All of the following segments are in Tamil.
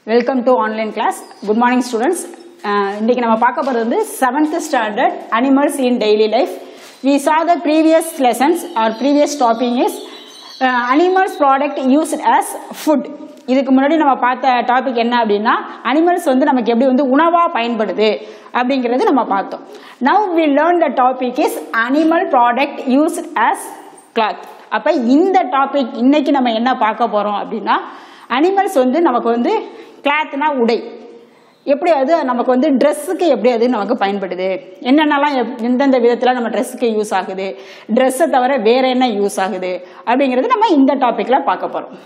Welcome to online class good morning students இன்னைக்கு நம்ம பார்க்க போகிறது வந்து seventh standard animals in daily life we saw the previous lessons or previous topic is animals product used as food இதுக்கு முன்னாடி நம்ம பார்த்த டாபிக் என்ன அப்படின்னா அனிமல்ஸ் வந்து நமக்கு எப்படி வந்து உணவாக பயன்படுது அப்படிங்கிறது நம்ம பார்த்தோம் now we learn the topic is animal product used as cloth அப்போ இந்த டாபிக் இன்னைக்கு நம்ம என்ன பார்க்க போகிறோம் அப்படின்னா அனிமல்ஸ் வந்து நமக்கு வந்து கிளாத்னா உடை எப்படி அது நமக்கு வந்து ட்ரெஸ்ஸுக்கு எப்படி அது நமக்கு பயன்படுது என்னென்னலாம் எப்- எந்தெந்த விதத்தில் நம்ம ட்ரெஸ்ஸுக்கு யூஸ் ஆகுது ட்ரெஸ்ஸை தவிர வேற என்ன யூஸ் ஆகுது அப்படிங்கிறது நம்ம இந்த டாப்பிக்கில் பார்க்க போகிறோம்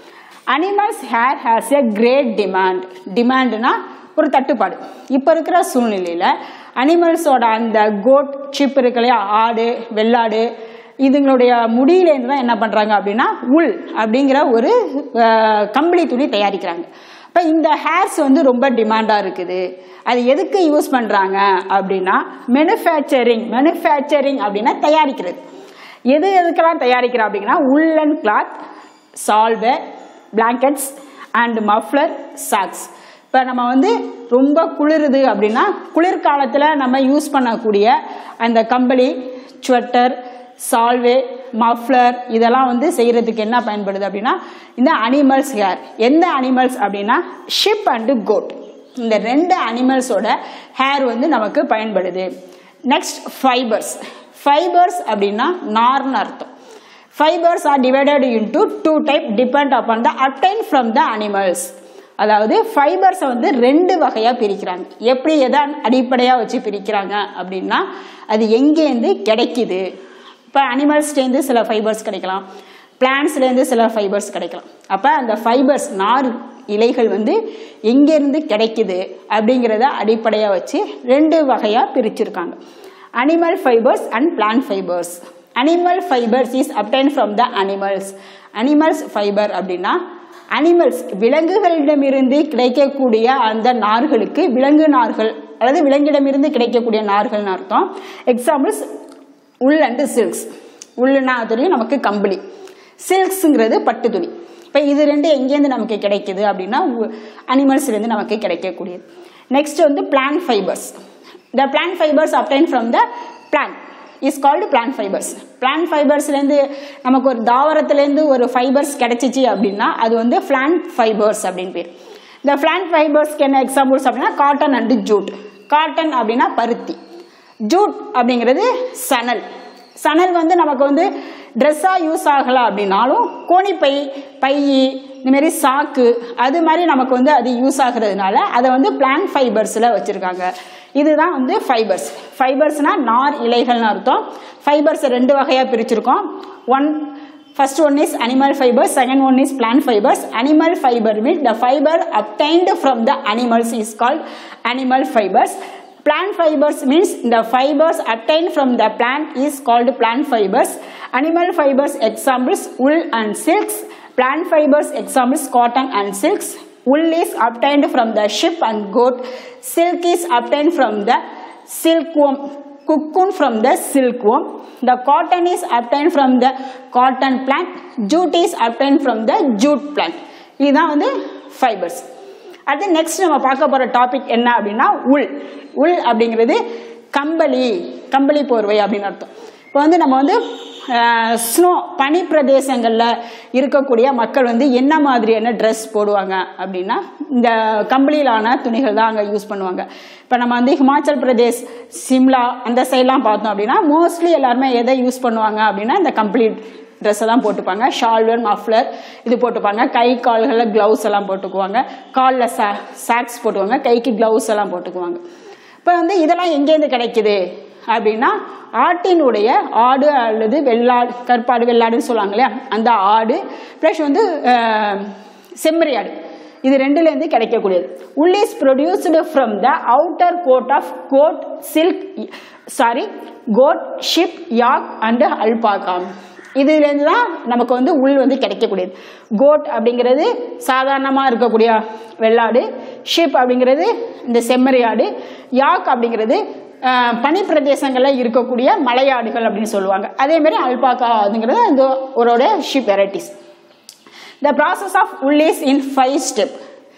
animals hair has a great demand டிமாண்ட்னா ஒரு தட்டுப்பாடு இப்போ இருக்கிற சூழ்நிலையில் அனிமல்ஸோட அந்த கோட் சிப் இருக்கு இல்லையா ஆடு வெள்ளாடு இதுங்களுடைய முடியிலேருந்து தான் என்ன பண்ணுறாங்க அப்படின்னா உள் அப்படிங்கிற ஒரு அஹ், கம்பளி துணி தயாரிக்கிறாங்க இப்போ இந்த ஹேர்ஸ் வந்து ரொம்ப டிமாண்டாக இருக்குது அது எதுக்கு யூஸ் பண்ணுறாங்க அப்படின்னா மேனுஃபேக்சரிங் மேனுஃபேக்சரிங் அப்படின்னா தயாரிக்கிறது எது எதுக்கெல்லாம் தயாரிக்கிறா அப்படின்னா உள்ளன் கிளாத் சால்வே பிளாங்கெட்ஸ் அண்ட் மஃப்ளர் சாக்ஸ் இப்போ நம்ம வந்து ரொம்ப குளிருது அப்படின்னா குளிர்காலத்தில் நம்ம யூஸ் பண்ணக்கூடிய அந்த கம்பளி ஸ்வெட்டர் சால்வே மஃப்ளர் இதெல்லாம் வந்து செய்யறதுக்கு என்ன பயன்படுது அப்படின்னா இந்த அனிமல்ஸ் ஹேர் எந்த அனிமல்ஸ் அப்படின்னா ஷிப் அண்டு கோட் இந்த ரெண்டு அனிமல்ஸோட ஹேர் வந்து நமக்கு பயன்படுது நெக்ஸ்ட் ஃபைபர்ஸ் ஃபைபர்ஸ் அப்படின்னா நார்னு அர்த்தம் fibres are divided into two type depend upon the obtain from the animals அதாவது ஃபைபர்ஸை வந்து ரெண்டு வகையாக பிரிக்கிறாங்க எப்படி எதை அடிப்படையாக வச்சு பிரிக்கிறாங்க அப்படின்னா அது எங்கேருந்து கிடைக்குது இப்போ அனிமல்ஸ்லேருந்து சில ஃபைபர்ஸ் கிடைக்கலாம் பிளான்ஸ்லேருந்து சில ஃபைபர்ஸ் கிடைக்கலாம் அப்போ அந்த ஃபைபர்ஸ் நார் இலைகள் வந்து எங்கேருந்து கிடைக்குது அப்படிங்கிறத அடிப்படையாக வச்சு ரெண்டு வகையாக பிரிச்சிருக்காங்க animal fibres and plant fibres animal fibres is obtain from the animals animals fibre அப்படின்னா அனிமல்ஸ் விலங்குகளிடமிருந்து கிடைக்கக்கூடிய அந்த நார்களுக்கு விலங்கு நார்கள் அல்லது விலங்கிடமிருந்து கிடைக்கக்கூடிய நார்கள்னு அர்த்தம் எக்ஸாம்பிள்ஸ் உள் அண்டு சில்க்ஸ் உள்ளுனா தெரியும் நமக்கு கம்பளி சில்க்ஸுங்கிறது பட்டு துணி இப்போ இது ரெண்டு எங்கேருந்து நமக்கு கிடைக்குது அப்படின்னா அனிமல்ஸ்லேருந்து நமக்கு கிடைக்கக்கூடியது நெக்ஸ்ட் வந்து plant fibres the plant fibres obtain from the plant is called plant fibres plant ஃபைபர்ஸ்லேருந்து நமக்கு ஒரு தாவரத்துலேருந்து ஒரு ஃபைபர்ஸ் கிடைச்சிச்சு அப்படின்னா அது வந்து பிளான்ட் ஃபைபர்ஸ் அப்படின்னு பேர் இந்த பிளான்ட் ஃபைபர்ஸ்க்கு என்ன எக்ஸாம்பிள்ஸ் அப்படின்னா காட்டன் அண்டு ஜூட் காட்டன் அப்படின்னா பருத்தி ஜூட் அப்படிங்கிறது சணல் சணல் வந்து நமக்கு வந்து ட்ரெஸ்ஸாக யூஸ் ஆகலை அப்படின்னாலும் கோணிப்பை பை இந்தமாரி சாக்கு அது மாதிரி நமக்கு வந்து அது யூஸ் ஆகுறதுனால அதை வந்து பிளான்ட் ஃபைபர்ஸில் வச்சுருக்காங்க இதுதான் வந்து ஃபைபர்ஸ் ஃபைபர்ஸ்னால் நார் இலைகள்னு அர்த்தம் ஃபைபர்ஸ் ரெண்டு வகையாக பிரிச்சிருக்கோம் one First one is animal fibers, second one is plant fibers. Animal fiber means the fiber obtained from the animals is called animal fibers. Plant fibers means the fibers obtained from the plant is called plant fibers. Animal fibers examples wool and silks. Plant fibers examples cotton and silks. Wool is obtained from the sheep and goat. Silk is obtained from the silkworm cocoon from the silkworm. The cotton is obtained from the cotton plant. Jute is obtained from the jute plant. இதுதான் வந்து ஃபைபர்ஸ் அடுத்து நெக்ஸ்ட் நம்ம பார்க்க போகிற டாபிக் என்ன அப்படின்னா உள் உள் அப்படிங்கிறது கம்பளி கம்பளி போர்வை அப்படின்னு அர்த்தம் இப்போ வந்து நம்ம வந்து ஸ்னோ பனி பிரதேசங்களில் இருக்கக்கூடிய மக்கள் வந்து என்ன மாதிரியான ட்ரெஸ் போடுவாங்க அப்படின்னா இந்த கம்பளியிலான துணிகள் தான் அங்கே யூஸ் பண்ணுவாங்க இப்போ நம்ம வந்து ஹிமாச்சல் பிரதேஷ் சிம்லா அந்த சைட்லாம் பார்த்தோம் அப்படின்னா மோஸ்ட்லி எல்லாருமே எதை யூஸ் பண்ணுவாங்க அப்படின்னா இந்த கம்ப்ளீட் ட்ரெஸ்ஸை தான் போட்டுப்பாங்க ஷால்வர் மஃப்ளர் இது போட்டுப்பாங்க கை கால்களில் க்ளவுஸ் எல்லாம் போட்டுக்குவாங்க காலில் சா சாக்ஸ் போட்டுக்குவாங்க கைக்கு க்ளவுஸ் எல்லாம் போட்டுக்குவாங்க இப்போ வந்து இதெல்லாம் எங்கேருந்து கிடைக்குது அப்படின்னா ஆட்டினுடைய ஆடு அல்லது வெள்ளாடு கற்பாடு வெள்ளாடுன்னு சொல்லுவாங்க இல்லையா அந்த ஆடு ப்ளஸ் வந்து அஹ், செம்மறி ஆடு இது ரெண்டுலேருந்து கிடைக்கக்கூடியது wool is produced from the outer coat of goat silk sorry goat sheep yak and அல்பாகாம் இதுலேருந்து தான் நமக்கு வந்து உள் வந்து கிடைக்கக்கூடியது கோட் அப்படிங்கிறது சாதாரணமாக இருக்கக்கூடிய வெள்ளாடு ஷிப் அப்படிங்கிறது இந்த செம்மறி ஆடு யாக் அப்படிங்கிறது அஹ், பனி பிரதேசங்களில் இருக்கக்கூடிய மலையாடுகள் அப்படின்னு சொல்லுவாங்க அதே மாதிரி அல்பாக்கா அதுங்கிறது இந்த ஒரோட sheep varieties The process of wool is in five step.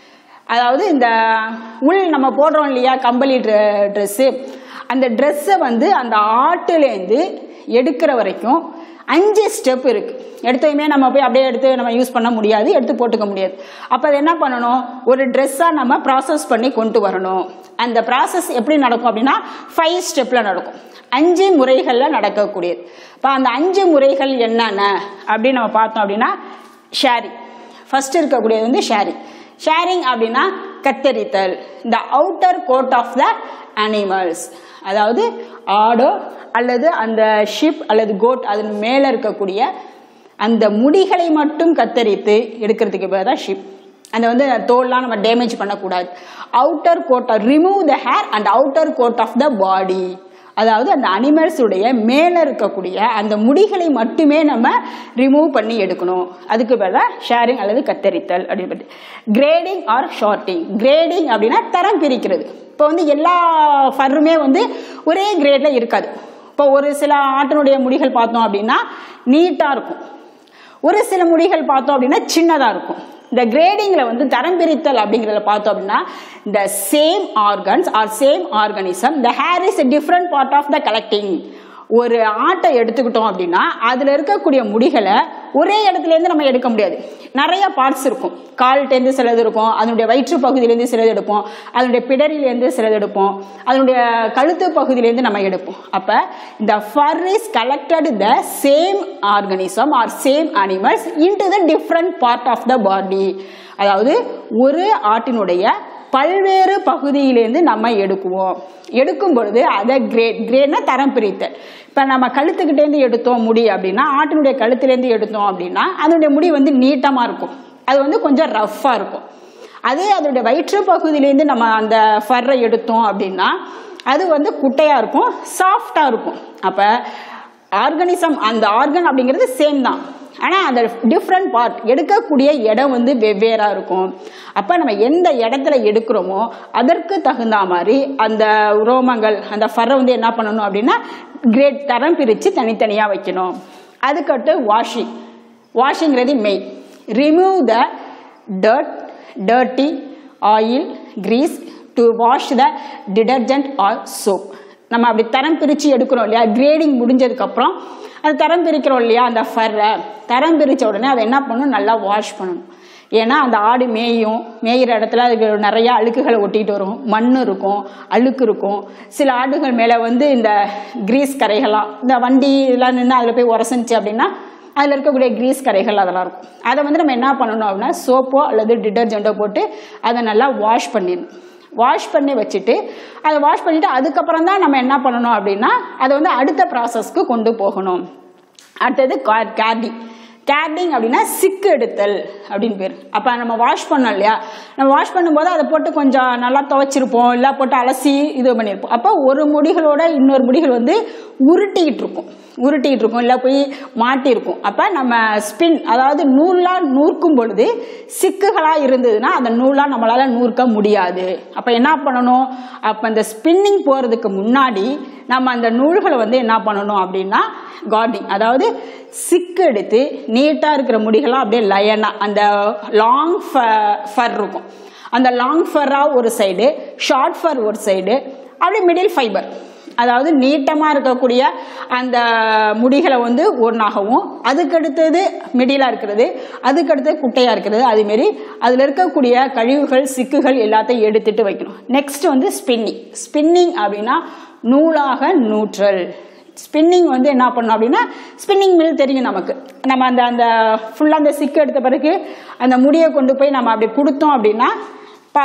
அதாவது இந்த உள் நம்ம போடுறோம் இல்லையா கம்பளி ட்ரெஸ்ஸு அந்த ட்ரெஸ்ஸை வந்து அந்த ஆட்டுலேருந்து எடுக்கிற வரைக்கும் அஞ்சு ஸ்டெப் இருக்கு எடுத்ததுமே நம்ம போய் அப்படியே எடுத்து நம்ம யூஸ் பண்ண முடியாது எடுத்து போட்டுக்க முடியாது அப்போ அது என்ன பண்ணணும் ஒரு ட்ரெஸ்ஸாக நம்ம ப்ராசஸ் பண்ணி கொண்டு வரணும் அந்த ப்ராசஸ் எப்படி நடக்கும் அப்படின்னா ஃபைவ் ஸ்டெப்பில் நடக்கும் அஞ்சு முறைகளில் நடக்கக்கூடியது இப்போ அந்த அஞ்சு முறைகள் என்னென்ன அப்படின்னு நம்ம பார்த்தோம் அப்படின்னா ஷேரிங் ஃபர்ஸ்ட் இருக்கக்கூடியது வந்து ஷேரிங் ஷேரிங் அப்படின்னா கத்தரித்தல் இந்த outer coat of the animals அதாவது ஆடோ அல்லது அந்த ஷிப் அல்லது கோட் அதன் மேலே இருக்கக்கூடிய அந்த முடிகளை மட்டும் கத்தரித்து எடுக்கிறதுக்கு பேர் தான் ஷிப் அந்த வந்து தோல்லாம் நம்ம டேமேஜ் பண்ணக்கூடாது outer coat remove the hair and outer coat of the body அதாவது அந்த அனிமல்ஸுடைய மேலே இருக்கக்கூடிய அந்த முடிகளை மட்டுமே நம்ம ரிமூவ் பண்ணி எடுக்கணும் அதுக்கு பேர் தான் ஷேரிங் அல்லது கத்தரித்தல் அப்படின்னு கிரேடிங் ஆர் ஷார்ட்டிங் கிரேடிங் அப்படின்னா தரம் பிரிக்கிறது இப்போ வந்து எல்லா ஃபர்ருமே வந்து ஒரே கிரேடில் இருக்காது இப்போ ஒரு சில ஆட்டினுடைய முடிகள் பார்த்தோம் அப்படின்னா நீட்டாக இருக்கும் ஒரு சில முடிகள் பார்த்தோம் அப்படின்னா சின்னதாக இருக்கும் இந்த கிரேடிங்கில் வந்து தரம் பிரித்தல் அப்படிங்கிறத பார்த்தோம் அப்படின்னா இந்த same organs or same organism the hair is different part of the collecting ஒரு ஆட்டை எடுத்துக்கிட்டோம் அப்படின்னா அதில் இருக்கக்கூடிய முடிகளை ஒரே இடத்துலேருந்து நம்ம எடுக்க முடியாது நிறைய பார்ட்ஸ் இருக்கும் கால்ட்டேருந்து சிலது இருக்கும் அதனுடைய வயிற்று பகுதியிலேருந்து சிலது எடுப்போம் அதனுடைய பிடரிலேருந்து சிலது எடுப்போம் அதனுடைய கழுத்து பகுதியிலேருந்து நம்ம எடுப்போம் அப்போ இந்த fur is collected the same organism or same animals into the different part of the body அதாவது ஒரு ஆட்டினுடைய பல்வேறு பகுதியிலேருந்து நம்ம எடுக்குவோம் எடுக்கும் பொழுது அதை கிரேட் கிரேட்னா தரம் பிரித்தல் இப்போ நம்ம கழுத்துக்கிட்டேருந்து எடுத்தோம் முடி அப்படின்னா ஆட்டினுடைய கழுத்துலேருந்து எடுத்தோம் அப்படின்னா அதனுடைய முடி வந்து நீட்டமாக இருக்கும் அது வந்து கொஞ்சம் ரஃப்பாக இருக்கும் அதே அதனுடைய வயிற்று பகுதியிலேருந்து நம்ம அந்த ஃபர்ரை எடுத்தோம் அப்படின்னா அது வந்து குட்டையாக இருக்கும் சாஃப்டாக இருக்கும் அப்போ ஆர்கனிசம் அந்த ஆர்கன் அப்படிங்கிறது சேம் தான் ஆனால் அந்த டிஃப்ரெண்ட் பார்ட் எடுக்கக்கூடிய இடம் வந்து வெவ்வேறாக இருக்கும் அப்போ நம்ம எந்த இடத்துல எடுக்கிறோமோ அதற்கு தகுந்த மாதிரி அந்த ரோமங்கள் அந்த ஃபர்ரை வந்து என்ன பண்ணணும் அப்படின்னா கிரேட் தரம் பிரித்து தனித்தனியாக வைக்கணும் அதுக்கடுத்து வாஷிங் வாஷிங்கிறது main remove the dirt dirty oil grease to wash the detergent or soap நம்ம அப்படி தரம் பிரித்து எடுக்கிறோம் இல்லையா கிரேடிங் முடிஞ்சதுக்கப்புறம் அது தரம் பிரிக்கிறோம் இல்லையா அந்த ஃபர்ரை தரம் பிரித்த உடனே அதை என்ன பண்ணணும் நல்லா வாஷ் பண்ணணும் ஏன்னா அந்த ஆடு மேயும் மேயிற இடத்துல அதுக்கு நிறைய அழுக்குகளை ஒட்டிட்டு வரும் மண் இருக்கும் அழுக்கு இருக்கும் சில ஆடுகள் மேலே வந்து இந்த கிரீஸ் கரைகளாம் இந்த வண்டி இதெல்லாம் நின்று அதில் போய் உரசனிச்சு அப்படின்னா அதில் இருக்கக்கூடிய கிரீஸ் கரைகள் அதெல்லாம் இருக்கும் அதை வந்து நம்ம என்ன பண்ணணும் அப்படின்னா சோப்போ அல்லது டிட்டர்ஜென்ட்டோ போட்டு அதை நல்லா வாஷ் பண்ணிடணும் வாஷ் பண்ணி வச்சுட்டு அதை வாஷ் பண்ணிவிட்டு அதுக்கப்புறம் தான் நம்ம என்ன பண்ணணும் அப்படின்னா அதை வந்து அடுத்த ப்ராசஸ்க்கு கொண்டு போகணும் அடுத்தது கேர்டிங் கேர்டிங் அப்படின்னா சிக்கு எடுத்தல் அப்படின்னு பேர் அப்போ நம்ம வாஷ் பண்ணோம் இல்லையா நம்ம வாஷ் பண்ணும்போது அதை போட்டு கொஞ்சம் நல்லா துவைச்சிருப்போம் இல்லை போட்டு அலசி இது பண்ணியிருப்போம் அப்போ ஒரு முடிகளோட இன்னொரு முடிகள் வந்து உருட்டிக்கிட்டு இருக்கும் உருட்டிக்கிட்டு இருக்கும் இல்லை போய் மாட்டியிருக்கும் அப்போ நம்ம ஸ்பின் அதாவது நூலாக நூற்கும் பொழுது சிக்குகளாக இருந்ததுன்னா அந்த நூலாக நம்மளால் நூற்க முடியாது அப்போ என்ன பண்ணணும் அப்போ அந்த ஸ்பின்னிங் போகிறதுக்கு முன்னாடி நம்ம அந்த நூல்களை வந்து என்ன பண்ணணும் அப்படின்னா கார்டிங் அதாவது சிக்கு எடுத்து நீட்டாக இருக்கிற முடிகளாம் அப்படியே லயனாக அந்த லாங் ஃபர் இருக்கும் அந்த லாங் ஃபர்ராக ஒரு சைடு ஷார்ட் ஃபர் ஒரு சைடு அப்படியே மிடில் ஃபைபர் அதாவது நீட்டமாக இருக்கக்கூடிய அந்த முடிகளை வந்து ஒன்றாகவும் அதுக்கடுத்தது மிடிலாக இருக்கிறது அதுக்கடுத்தது குட்டையாக இருக்கிறது அதுமாரி அதில் இருக்கக்கூடிய கழிவுகள் சிக்குகள் எல்லாத்தையும் எடுத்துட்டு வைக்கணும் நெக்ஸ்ட் வந்து ஸ்பின்னிங் ஸ்பின்னிங் அப்படின்னா நூலாக நூற்றல் ஸ்பின்னிங் வந்து என்ன பண்ணணும் அப்படின்னா ஸ்பின்னிங் மில் தெரியும் நமக்கு நம்ம அந்த அந்த ஃபுல்லாக அந்த சிக்கு எடுத்த பிறகு அந்த முடியை கொண்டு போய் நம்ம அப்படி கொடுத்தோம் அப்படின்னா ப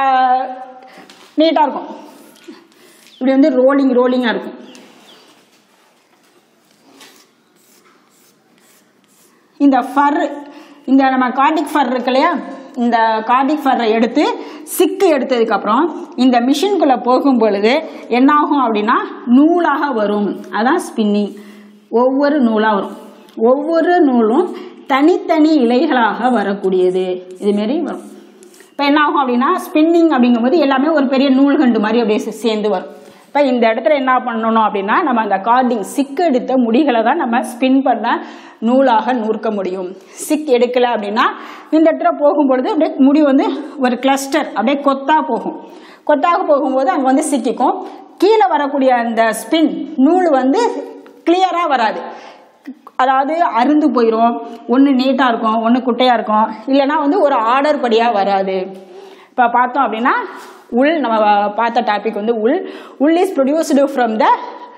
நீட்டாக இருக்கும் இப்படி வந்து ரோலிங் ரோலிங்காக இருக்கும் இந்த ஃபர் இந்த நம்ம கார்டிக் ஃபர் இருக்கு இல்லையா இந்த கார்டிக் ஃபர்ரை எடுத்து சிக்கு எடுத்ததுக்கப்புறம் இந்த மிஷின்குள்ளே போகும் பொழுது என்னாகும் அப்படின்னா நூலாக வரும் அதான் ஸ்பின்னிங் ஒவ்வொரு நூலாக வரும் ஒவ்வொரு நூலும் தனித்தனி இலைகளாக வரக்கூடியது இதுமாரி வரும் இப்போ என்ன ஆகும் அப்படின்னா ஸ்பின்னிங் அப்படிங்கும்போது எல்லாமே ஒரு பெரிய நூல்கண்டு மாதிரி அப்படியே சே- சேர்ந்து வரும் இப்போ இந்த இடத்துல என்ன பண்ணணும் அப்படின்னா நம்ம அந்த கார்டிங் சிக்கு எடுத்த முடிகளை தான் நம்ம ஸ்பின் பண்ண நூலாக நூற்க முடியும் சிக் எடுக்கல அப்படின்னா இந்த இடத்துல போகும்பொழுது அப்படியே முடி வந்து ஒரு கிளஸ்டர் அப்படியே கொத்தா போகும் கொத்தாக போகும்போது அங்கே வந்து சிக்கிக்கும் கீழே வரக்கூடிய அந்த ஸ்பின் நூல் வந்து கிளியராக வராது அதாவது அருந்து போயிடும் ஒன்று நீட்டாக இருக்கும் ஒன்று குட்டையாக இருக்கும் இல்லைன்னா வந்து ஒரு ஆர்டர் படியாக வராது இப்போ பார்த்தோம் அப்படின்னா உள் நம்ம பார்த்த டாபிக் வந்து wool wool is produced from the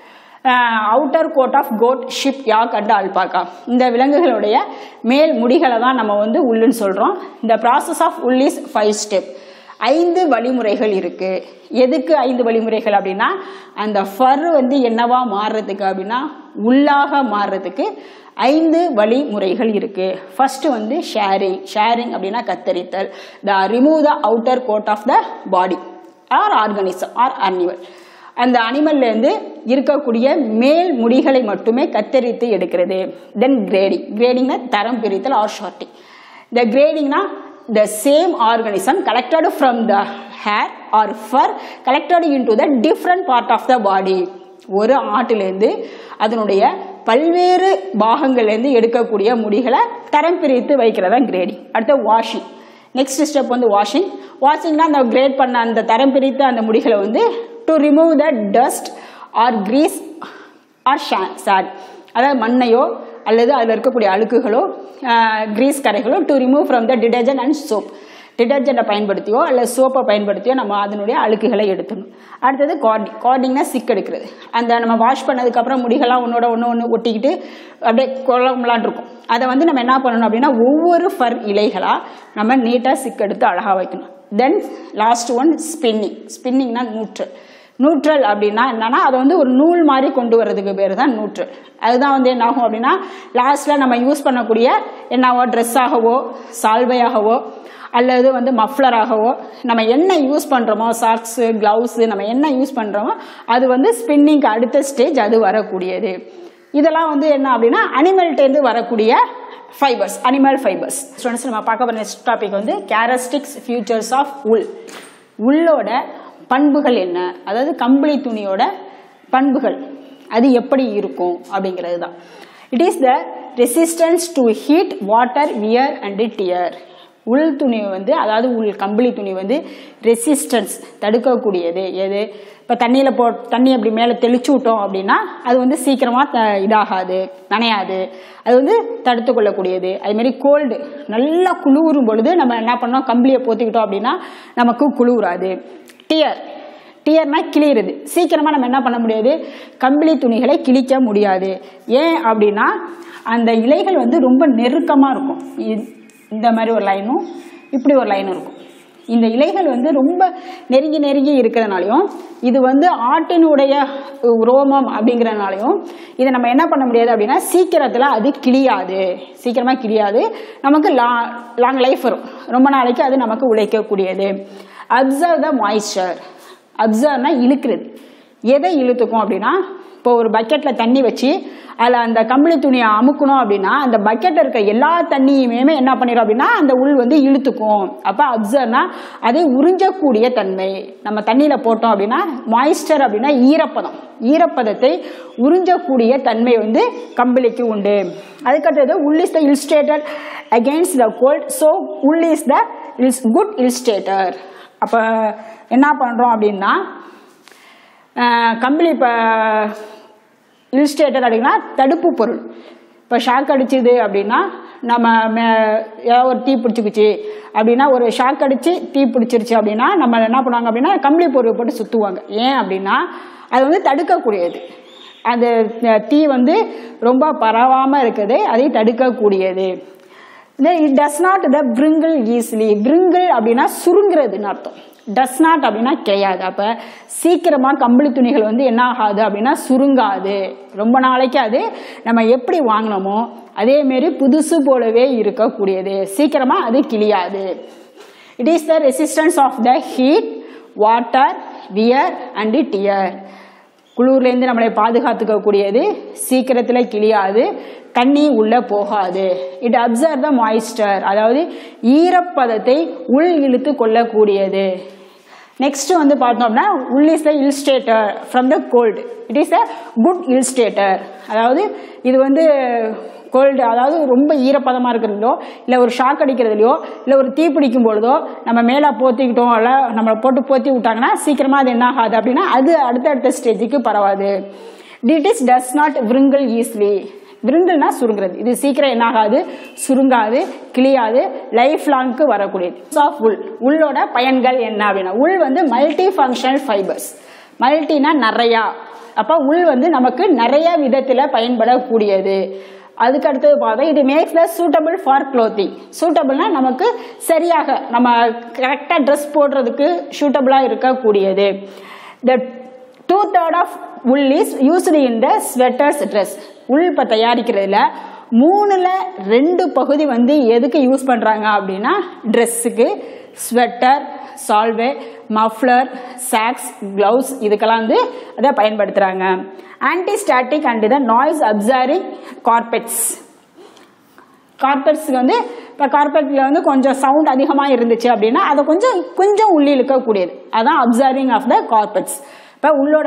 outer coat of goat sheep yak and alpaca இந்த விலங்குகளுடைய மேல் முடிகளை தான் நம்ம வந்து உள்ளுன்னு சொல்கிறோம் இந்த process of wool is five step ஐந்து வழிமுறைகள் இருக்கு எதுக்கு ஐந்து வழிமுறைகள் அப்படின்னா அந்த ஃபர் வந்து என்னவா மாறுறதுக்கு அப்படின்னா உள்ளாக மாறுறதுக்கு ஐந்து வழிமுறைகள் இருக்கு ஃபர்ஸ்ட் வந்து ஷேரிங் ஷேரிங் அப்படின்னா கத்தரித்தல் the remove the outer coat of the body or organism or animal அந்த அனிமல்ல இருந்து இருக்கக்கூடிய மேல் முடிகளை மட்டுமே கத்தரித்து எடுக்கிறது தென் கிரேடிங் கிரேடிங்னா தரம் பிரித்தல் ஆர் ஷார்ட்டிங் த கிரேடிங்னா the same organism collected from the hair or fur collected into the different part of the body ஒரு ஆட்டிலேருந்து அதனுடைய பல்வேறு பாகங்கள்லேருந்து எடுக்கக்கூடிய முடிகளை தரம் பிரித்து வைக்கிறதா கிரேடிங் அடுத்து வாஷிங் நெக்ஸ்ட் ஸ்டெப் வந்து வாஷிங் வாஷிங்னா அந்த கிரேட் பண்ண அந்த தரம் பிரித்த அந்த முடிகளை வந்து to remove the dust or grease or சாட் அதாவது மண்ணையோ அல்லது அதில் இருக்கக்கூடிய அழுக்குகளோ கிரீஸ் கரைகளோ to remove from the detergent and soap டிடர்ஜெண்ட்டை பயன்படுத்தியோ அல்லது சோப்பை பயன்படுத்தியோ நம்ம அதனுடைய அழுக்குகளை எடுத்துடணும் அடுத்தது கார்டிங் கார்டிங்னா சிக் எடுக்கிறது அந்த நம்ம வாஷ் பண்ணதுக்கப்புறம் முடிகள்லாம் ஒன்றோட ஒன்று ஒன்று ஒட்டிக்கிட்டு அப்படியே குழம்புலான் இருக்கும் அதை வந்து நம்ம என்ன பண்ணணும் அப்படின்னா ஒவ்வொரு ஃபர் இலைகளாக நம்ம நீட்டாக சிக் எடுத்து அழகாக வைக்கணும் தென் லாஸ்ட் ஒன் ஸ்பின்னிங் ஸ்பின்னிங்னா நூற்றல் நியூட்ரல் அப்படின்னா என்னன்னா அதை வந்து ஒரு நூல் மாதிரி கொண்டு வர்றதுக்கு பேர் தான் நியூட்ரல் அதுதான் வந்து என்ன ஆகும் அப்படின்னா லாஸ்ட்டில் நம்ம யூஸ் பண்ணக்கூடிய என்னவோ ட்ரெஸ்ஸாகவோ சால்வையாகவோ அல்லது வந்து மஃப்ளராகவோ நம்ம என்ன யூஸ் பண்ணுறோமோ சாக்ஸு க்ளவுஸு நம்ம என்ன யூஸ் பண்ணுறோமோ அது வந்து ஸ்பின்னிங்க்கு அடுத்த ஸ்டேஜ் அது வரக்கூடியது இதெல்லாம் வந்து என்ன அப்படின்னா அனிமல்கிட்டேருந்து வரக்கூடிய ஃபைபர்ஸ் அனிமல் ஃபைபர்ஸ் ஸ்டூடெண்ட்ஸ் நம்ம பார்க்க போகிற நெக்ஸ்ட் டாபிக் வந்து கேரஸ்டிக்ஸ் ஃபியூச்சர்ஸ் ஆஃப் உல் உள்ளோட பண்புகள் என்ன அதாவது கம்பளி துணியோட பண்புகள் அது எப்படி இருக்கும் அப்படிங்கிறது தான் it is the resistance to heat water wear and tear wool துணி வந்து அதாவது உள் கம்பளி துணி வந்து ரெசிஸ்டன்ஸ் தடுக்கக்கூடியது எது இப்போ தண்ணியில் போ தண்ணி அப்படி மேலே தெளிச்சு விட்டோம் அப்படின்னா அது வந்து சீக்கிரமாக த இதாகாது நனையாது அது வந்து தடுத்து கொள்ளக்கூடியது அதுமாரி கோல்டு நல்லா குளிரும் பொழுது நம்ம என்ன பண்ணோம் கம்பளியை போத்திக்கிட்டோம் அப்படின்னா நமக்கு குளிராது டியர் டியர்னா கிளியிறது சீக்கிரமாக நம்ம என்ன பண்ண முடியாது கம்பளி துணிகளை கிழிக்க முடியாது ஏன் அப்படின்னா அந்த இலைகள் வந்து ரொம்ப நெருக்கமாக இருக்கும் இ- இந்த மாதிரி ஒரு லைனும் இப்படி ஒரு லைனும் இருக்கும் இந்த இலைகள் வந்து ரொம்ப நெருங்கி நெருங்கி இருக்கிறதுனாலையும் இது வந்து ஆட்டினுடைய ரோமம் அப்படிங்கிறதுனாலையும் இதை நம்ம என்ன பண்ண முடியாது அப்படின்னா சீக்கிரத்தில் அது கிளியாது சீக்கிரமாக கிளியாது நமக்கு லா லாங் லைஃப் வரும் ரொம்ப நாளைக்கு அது நமக்கு உழைக்கக்கூடியது அப்சர்வ் த மாய்ஸ்சர் அப்சர்வ்னா இழுக்கிறது எதை இழுத்துக்கும் அப்படின்னா இப்போ ஒரு பக்கெட்டில் தண்ணி வச்சு அதில் அந்த கம்பளி துணியை அமுக்கணும் அப்படின்னா அந்த பக்கெட்டில் இருக்க எல்லா தண்ணியுமே என்ன பண்ணிடும் அப்படின்னா அந்த உள் வந்து இழுத்துக்கும் அப்போ அப்சர்வ்னா அதை உறிஞ்சக்கூடிய தன்மை நம்ம தண்ணியில் போட்டோம் அப்படின்னா மாய்ஸ்டர் அப்படின்னா ஈரப்பதம் ஈரப்பதத்தை உறிஞ்சக்கூடிய தன்மை வந்து கம்பளிக்கு உண்டு அதுக்கடுத்தது wool is the insulator against the cold so wool is the இல்ஸ் குட் இல்ஸ்டேட்டர் அப்போ என்ன பண்ணுறோம் அப்படின்னா அஹ், கம்பளி இப்போ இல்ஸ்டேட்டர் அப்படின்னா தடுப்பு பொருள் இப்போ ஷாக் அடிச்சுது அப்படின்னா நம்ம மே ஏதாவது ஒரு தீ பிடிச்சிக்குச்சு அப்படின்னா ஒரு ஷாக் அடிச்சு தீ பிடிச்சிருச்சு அப்படின்னா நம்ம என்ன பண்ணுவாங்க அப்படின்னா கம்பளி பொருள் போட்டு சுற்றுவாங்க ஏன் அப்படின்னா அது வந்து தடுக்கக்கூடியது அந்த அஹ், தீ வந்து ரொம்ப பரவாமல் இருக்குது அதை தடுக்கக்கூடியது it does not the wrinkle easily wrinkle அப்படின்னா சுருங்குறதுன்னு அர்த்தம் டஸ் நாட் அப்படின்னா கிடையாது அப்போ சீக்கிரமாக கம்பளி துணிகள் வந்து என்ன ஆகாது அப்படின்னா சுருங்காது ரொம்ப நாளைக்கு அது நம்ம எப்படி வாங்கினோமோ அதேமாரி புதுசு போலவே இருக்கக்கூடியது சீக்கிரமாக அது கிளியாது it is the resistance of the heat water wear and tear குளிர்லேருந்து நம்மளை பாதுகாத்துக்கக்கூடியது சீக்கிரத்தில் கிளியாது தண்ணி உள்ள போகாது இட் அப்சர்வ் த மாய்ஸ்டர் அதாவது ஈரப்பதத்தை உள் இழுத்து கொள்ளக்கூடியது நெக்ஸ்ட் வந்து பார்த்தோம்னா wool is the insulator from the cold it is a good insulator அதாவது இது வந்து கோல்டு அதாவது ரொம்ப ஈரப்பதமாக இருக்கிறதுலையோ இல்லை ஒரு ஷாக் அடிக்கிறதுலையோ இல்லை ஒரு தீ பிடிக்கும் பொழுதோ நம்ம மேலே போத்திக்கிட்டோம் இல்லை நம்மளை போட்டு போத்தி விட்டாங்கன்னா சீக்கிரமாக அது என்ன ஆகாது அப்படின்னா அது அடுத்தடுத்த ஸ்டேஜுக்கு பரவாது டிட்டிஸ் டஸ் நாட் விருங்கல் ஈஸிலி விருங்கல்னா சுருங்குறது இது சீக்கிரம் என்ன ஆகாது சுருங்காது கிளியாது லைஃப் லாங்க்கு வரக்கூடியது ஆஃப் உள் உள்ளோட பயன்கள் என்ன அப்படின்னா உள் வந்து மல்டி ஃபங்க்ஷனல் ஃபைபர்ஸ் மல்டினா நிறையா அப்போ உள் வந்து நமக்கு நிறைய விதத்தில் பயன்படக்கூடியது அதுக்கு அடுத்தது பார்த்தா இது makes the suitable for clothing சூட்டபிள்னா நமக்கு சரியாக நம்ம கரெக்டாக ட்ரெஸ் போடுறதுக்கு சூட்டபிளாக இருக்கக்கூடியது the two third of wool is used in the sweaters dress wool இப்போ தயாரிக்கிறதுல மூணுல ரெண்டு பகுதி வந்து எதுக்கு யூஸ் பண்ணுறாங்க அப்படின்னா ட்ரெஸ்ஸுக்கு ஸ்வெட்டர் சால்வே மஃப்ளர் சாக்ஸ் க்ளவுஸ் இதுக்கெல்லாம் வந்து அதை பயன்படுத்துகிறாங்க antistatic and the noise absorbing carpets கார்பெட்ஸ்க்கு வந்து இப்போ கார்பெட்டில் வந்து கொஞ்சம் சவுண்ட் அதிகமாக இருந்துச்சு அப்படின்னா அதை கொஞ்சம் கொஞ்சம் உள்ளே இழுக்கக்கூடியது அதான் அப்சர்விங் ஆஃப் த கார்பெட்ஸ் இப்போ உள்ளோட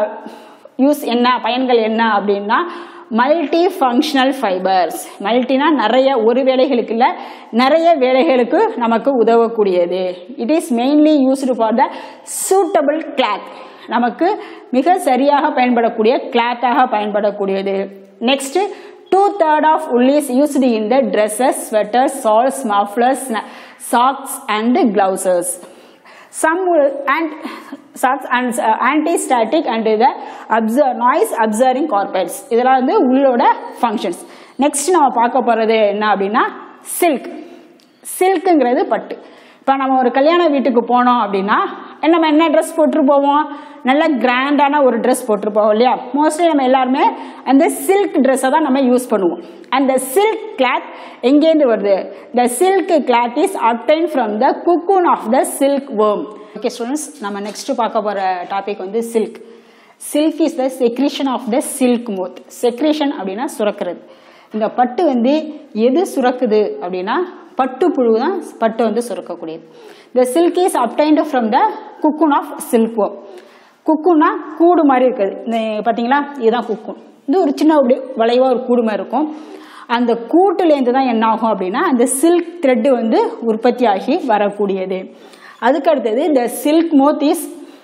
யூஸ் என்ன பயன்கள் என்ன அப்படின்னா மல்டி ஃபங்க்ஷனல் ஃபைபர்ஸ் மல்டினா நிறைய ஒரு வேலைகளுக்கு இல்லை நிறைய வேலைகளுக்கு நமக்கு உதவக்கூடியது it is mainly used for the suitable cloth நமக்கு மிக சரியாக பயன்படக்கூடிய கிளாத்தாக பயன்படக்கூடியது next two third of wool is used in the dresses sweaters shawls mufflers socks and gloves some will and socks and uh, anti-static and the observe, noise observing carpets இதெல்லாம் வந்து உள்ளோட ஃபங்க்ஷன்ஸ் நெக்ஸ்ட் நம்ம பார்க்க போகிறது என்ன அப்படின்னா சில்க் சில்க்குங்கிறது பட்டு இப்போ நம்ம ஒரு கல்யாண வீட்டுக்கு போனோம் அப்படின்னா நம்ம என்ன ட்ரெஸ் போட்டு போவோம் நல்ல கிராண்டான ஒரு ட்ரெஸ் போட்டு போவோம் இல்லையா மோஸ்ட்லி நம்ம எல்லாருமே அந்த சில்க் ட்ரெஸ்ஸை தான் நம்ம யூஸ் பண்ணுவோம் அந்த சில்க் கிளாத் எங்கேருந்து வருது the silk cloth is obtain from the cocoon of the silk worm okay students நம்ம நெக்ஸ்ட் பார்க்க போகிற டாபிக் வந்து silk silk is the secretion of the silk moth secretion அப்படின்னா சுரக்கிறது இந்த பட்டு வந்து எது சுரக்குது அப்படின்னா பட்டு புழு தான் பட்டு வந்து சுரக்கக்கூடியது the silk is obtained from the cocoon of silk worm குக்குன்னா கூடு மாதிரி இருக்குது இந்த பார்த்தீங்களா இதுதான் குக்குன் இது ஒரு சின்ன அப்படி வளைவாக ஒரு கூடு மாதிரி இருக்கும் அந்த கூட்டுலேருந்து தான் என்ன ஆகும் அப்படின்னா அந்த சில்க் த்ரெட்டு வந்து உற்பத்தி ஆகி வரக்கூடியது அதுக்கு அடுத்தது இந்த silk moth is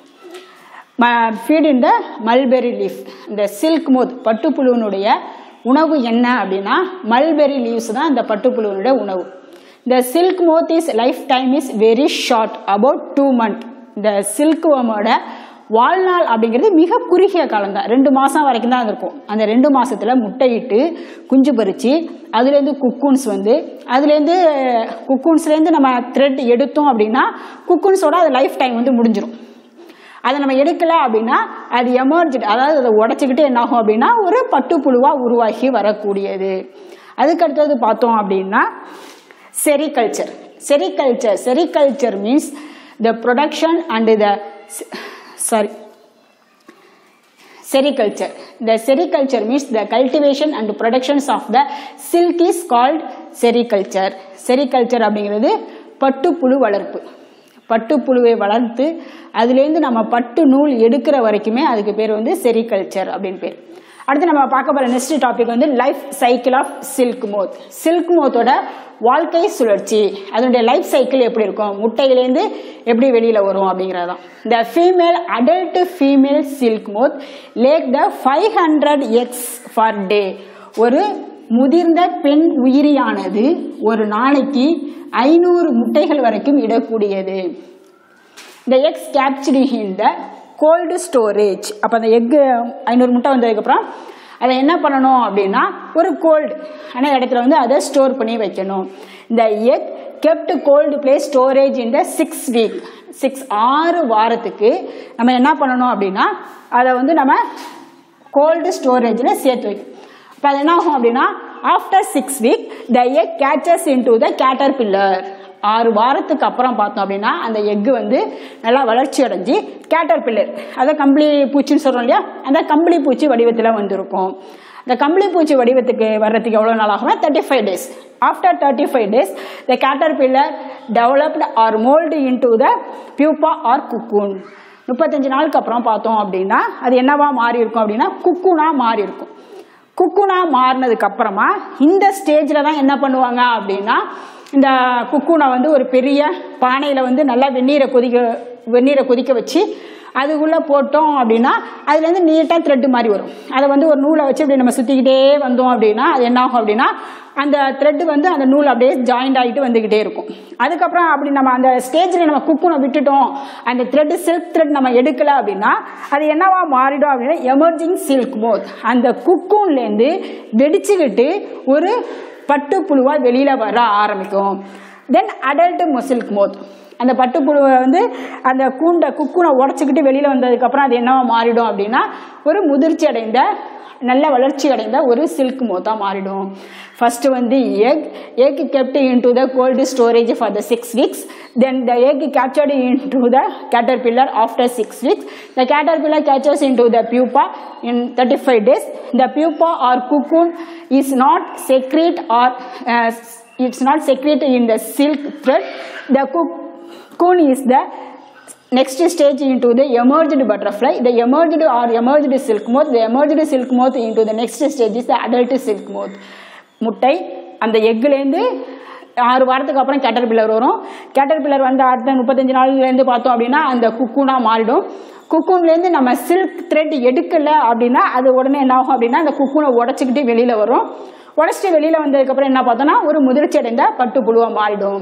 feed in the mulberry leaf இந்த சில்க் மோத் பட்டுப்புழுவினுடைய உணவு என்ன அப்படின்னா மல்பெரி லீவ்ஸ் தான் இந்த பட்டுப்புழுவினுடைய உணவு இந்த silk moth is life time is very short about two month இந்த சில்க் ஓமோட வாழ்நாள் அப்படிங்கிறது மிக குறுகிய காலம் தான் ரெண்டு மாதம் வரைக்கும் தான் இருக்கும் அந்த ரெண்டு மாசத்துல முட்டையிட்டு குஞ்சு பறித்து அதுலேருந்து குக்கூன்ஸ் வந்து அதுலேருந்து குக்கூன்ஸ்லேருந்து நம்ம த்ரெட் எடுத்தோம் அப்படின்னா குக்கூன்ஸோட அது லைஃப் டைம் வந்து முடிஞ்சிடும் அதை நம்ம எடுக்கல அப்படின்னா அது எமர்ஜி அதாவது அதை உடச்சிக்கிட்டு என்ன ஆகும் அப்படின்னா ஒரு பட்டுப்புழுவாக உருவாகி வரக்கூடியது அதுக்கு அடுத்தது பார்த்தோம் அப்படின்னா sericulture sericulture sericulture means the production and the sorry sericulture the sericulture means the cultivation and productions of the silk is called sericulture sericulture அப்படிங்கிறது பட்டுப்புழு வளர்ப்பு பட்டுப்புழுவை வளர்த்து அதுலேருந்து நம்ம பட்டு நூல் எடுக்கிற வரைக்குமே அதுக்கு பேர் வந்து செரிகல்ச்சர் அப்படின்னு பேர் அடுத்து நம்ம பார்க்க போகிற நெக்ஸ்ட் டாபிக் வந்து life cycle of silk moth silk மோத்தோட வாழ்க்கை சுழற்சி அதனுடைய லைஃப் சைக்கிள் எப்படி இருக்கும் முட்டையிலேருந்து எப்படி வெளியில் வரும் அப்படிங்கிறது தான் the female adult female silk moth lay the five hundred eggs for day ஒரு முதிர்ந்த பெண் உயிரியானது ஒரு நாளைக்கு ஐநூறு முட்டைகள் வரைக்கும் இடக்கூடியது the eggs captured in the cold storage அப்போ அந்த எக்கு ஐநூறு முட்டை வந்ததுக்கப்புறம் அதை என்ன பண்ணணும் அப்படின்னா ஒரு கோல்டு ஆனால் இடத்துல வந்து அதை ஸ்டோர் பண்ணி வைக்கணும் இந்த egg kept cold place storage இந்த சிக்ஸ் வீக் சிக்ஸ் ஆறு வாரத்துக்கு நம்ம என்ன பண்ணணும் அப்படின்னா அதை வந்து நம்ம கோல்டு ஸ்டோரேஜில் சேர்த்து வைக்கணும் இப்போ அது என்ன ஆகும் அப்படின்னா after six week the egg hatches into the caterpillar ஆறு வாரத்துக்கு அப்புறம் பார்த்தோம் அப்படின்னா அந்த எக்கு வந்து நல்லா வளர்ச்சி அடைஞ்சு கேட்டர் பில்லர் அதை கம்பளி பூச்சின்னு சொல்கிறோம் இல்லையா அந்த கம்பளி பூச்சி வடிவத்தில் வந்திருக்கும் இந்த கம்பளி பூச்சி வடிவத்துக்கு வர்றதுக்கு எவ்வளோ நாள் ஆகும்னா thirty five days after thirty five days the caterpillar developed or mould into the pupa or cocoon முப்பத்தஞ்சு நாளுக்கு அப்புறம் பார்த்தோம் அப்படின்னா அது என்னவா மாறி இருக்கும் அப்படின்னா குக்குனா மாறி இருக்கும் குக்குனா மாறினதுக்கு அப்புறமா இந்த ஸ்டேஜில் தான் என்ன பண்ணுவாங்க அப்படின்னா இந்த குக்குனை வந்து ஒரு பெரிய பானையில் வந்து நல்லா வெந்நீரை கொதிக்க வெந்நீரை கொதிக்க வச்சு அதுக்குள்ளே போட்டோம் அப்படின்னா அதுலேருந்து நீட்டாக த்ரெட்டு மாதிரி வரும் அதை வந்து ஒரு நூலை வச்சு இப்படி நம்ம சுற்றிக்கிட்டே வந்தோம் அப்படின்னா அது என்ன ஆகும் அப்படின்னா அந்த த்ரெட்டு வந்து அந்த நூல் அப்படியே ஜாயிண்ட் ஆகிட்டு வந்துக்கிட்டே இருக்கும் அதுக்கப்புறம் அப்படி நம்ம அந்த ஸ்டேஜில் நம்ம குக்குனை விட்டுட்டோம் அந்த த்ரெட்டு சில்க் த்ரெட் நம்ம எடுக்கலை அப்படின்னா அது என்னவா மாறிடும் அப்படின்னா எமர்ஜிங் சில்க் மோத் அந்த குக்கூன்லேருந்து வெடிச்சுக்கிட்டு ஒரு பட்டுப்புழுவாக வெளியில் வர ஆரம்பிக்கும் தென் அடல்ட் சில்க் மோத் அந்த பட்டுப்புழுவை வந்து அந்த கூண்டை குக்குனை உடச்சிக்கிட்டு வெளியில் வந்ததுக்கப்புறம் அது என்னவா மாறிடும் அப்படின்னா ஒரு முதிர்ச்சி அடைந்த நல்ல வளர்ச்சி அடைந்த ஒரு சில்க் மோத்தாக மாறிடும் ஃபர்ஸ்ட் வந்து egg egg kept into the cold storage for the six weeks then the egg captured into the caterpillar after six weeks the caterpillar catches into the pupa in thirty five days the pupa or cocoon is not secrete or it's not secreted in the silk thread. The cocoon is the next stage into the emerged butterfly. The emerged or emerged silk moth. The emerged silk moth into the next stage is the adult silk moth. முட்டை அந்த எக்குலேருந்து ஆறு வாரத்துக்கு அப்புறம் கேட்டர் பில்லர் வரும் கேட்டர் பில்லர் வந்து அடுத்த முப்பத்தஞ்சு நாள்லேருந்து பார்த்தோம் அப்படின்னா அந்த குக்கூனாக மாறிடும் குக்கூன்லேருந்து நம்ம சில்க் த்ரெட் எடுக்கலை அப்படின்னா அது உடனே என்ன ஆகும் அப்படின்னா அந்த குக்கூனை உடச்சிக்கிட்டு வெளியில் வரும் உடச்சிட்டு வெளியில் வந்ததுக்கப்புறம் என்ன பார்த்தோம்னா ஒரு முதிர்ச்சி அடைந்த பட்டு புழுவாக மாறிடும்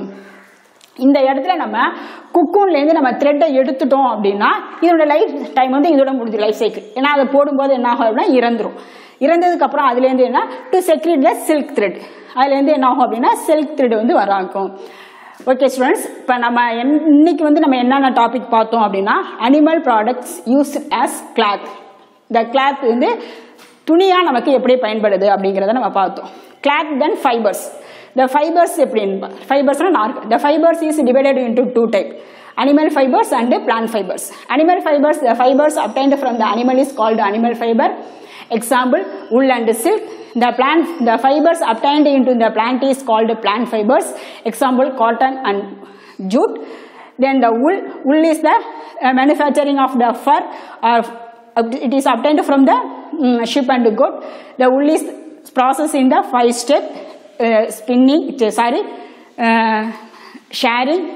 இந்த இடத்துல நம்ம குக்கூன்லேருந்து நம்ம த்ரெட்டை எடுத்துட்டோம் அப்படின்னா இதோட லைஃப் டைம் வந்து இதோட முடிஞ்சு லைஃப் சைக்கிள் ஏன்னா அதை போடும்போது என்ன ஆகும் அப்படின்னா இறந்துரும் இறந்ததுக்கப்புறம் அதுலேருந்து என்ன to secrete the silk thread அதுலேருந்து என்ன ஆகும் அப்படின்னா சில்க் த்ரெட் வந்து வராக்கும் ஓகே ஸ்டூடெண்ட்ஸ் இப்போ நம்ம என் இன்னைக்கு வந்து நம்ம என்னென்ன டாபிக் பார்த்தோம் அப்படின்னா animal products use as cloth இந்த கிளாத் வந்து துணியாக நமக்கு எப்படி பயன்படுது அப்படிங்கிறத நம்ம பார்த்தோம் cloth then fibres the fibres எப்படின்னு ஃபைபர்ஸ்னா நார்க் the fibres is divided into two type animal fibers and plant fibers animal fibers the fibers obtained from the animal is called animal fiber example wool and silk the plant the fibers obtained into the plant is called plant fibers example cotton and jute then the wool wool is the uh, manufacturing of the fur or it is obtained from the um, sheep and goat the wool is processed in the five step uh, spinning sorry uh, sharing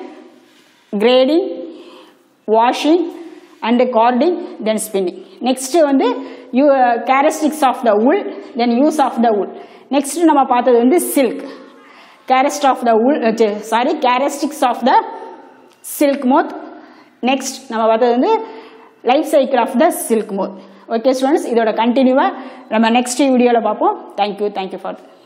grading washing and cording then spinning next வந்து you characteristics of the wool then use of the wool next நம்ம பார்த்தது வந்து silk characteristics of the wool sorry characteristics of the silk moth next நம்ம பார்த்தது வந்து life cycle of the silk moth okay students இதோட கண்டினியூவாக நம்ம நெக்ஸ்ட் வீடியோவில் பார்ப்போம் தேங்க்யூ தேங்க்யூ ஃபார்